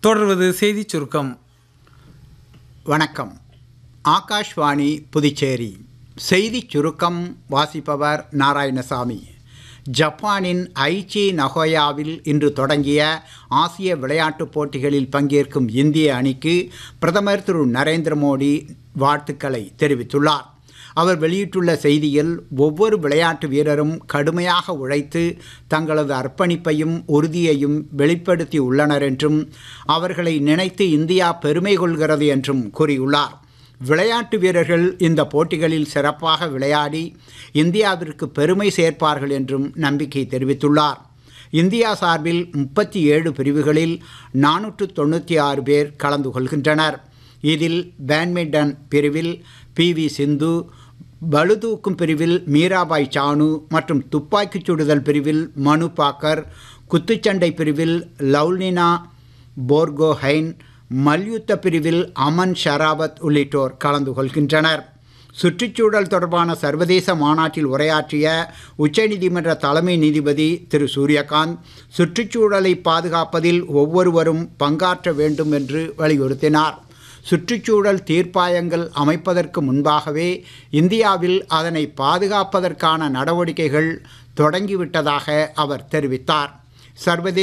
தொடர்வது செய்திச் சுருக்கம் வணக்கம் ஆகாஷ்வாணி புதுச்சேரி செய்திச் சுருக்கம் வாசிப்பவர் நாராயணசாமி ஜப்பானின் ஐச்சி நகோயாவில் இன்று தொடங்கிய ஆசிய விளையாட்டுப் போட்டிகளில் பங்கேற்கும் இந்திய அணிக்கு பிரதமர் திரு நரேந்திர மோடி வாழ்த்துக்களை தெரிவித்துள்ளார் அவர் வெளியிட்டுள்ள செய்தியில் ஒவ்வொரு விளையாட்டு வீரரும் கடுமையாக உழைத்து தங்களது அர்ப்பணிப்பையும் உறுதியையும் வெளிப்படுத்தி உள்ளனர் என்றும் அவர்களை நினைத்து இந்தியா பெருமை கொள்கிறது என்றும் கூறியுள்ளார் விளையாட்டு வீரர்கள் இந்த போட்டிகளில் சிறப்பாக விளையாடி இந்தியாவிற்கு பெருமை சேர்ப்பார்கள் என்றும் நம்பிக்கை தெரிவித்துள்ளார் இந்தியா சார்பில் முப்பத்தி ஏழு பிரிவுகளில் நானூற்று தொண்ணூற்றி ஆறு பேர் கலந்து கொள்கின்றனர் இதில் பேட்மிண்டன் பிரிவில் பி வி சிந்து பளுதூக்கும் பிரிவில் மீராபாய் சானு மற்றும் துப்பாக்கிச் சுடுதல் பிரிவில் மனு பாக்கர் குத்துச்சண்டை பிரிவில் லவ்லினா போர்கோஹைன் மல்யுத்த பிரிவில் அமன் ஷராவத் உள்ளிட்டோர் கலந்து கொள்கின்றனர் சுற்றுச்சூழல் தொடர்பான சர்வதேச மாநாட்டில் உரையாற்றிய உச்சநீதிமன்ற தலைமை நீதிபதி திரு சூரியகாந்த் சுற்றுச்சூழலை பாதுகாப்பதில் ஒவ்வொருவரும் பங்காற்ற வேண்டும் என்று வலியுறுத்தினார் சுற்றுச்சூழல் தீர்ப்பாயங்கள் அமைப்பதற்கு முன்பாகவே இந்தியாவில் அதனை பாதுகாப்பதற்கான நடவடிக்கைகள் தொடங்கிவிட்டதாக அவர் தெரிவித்தார் சர்வதேச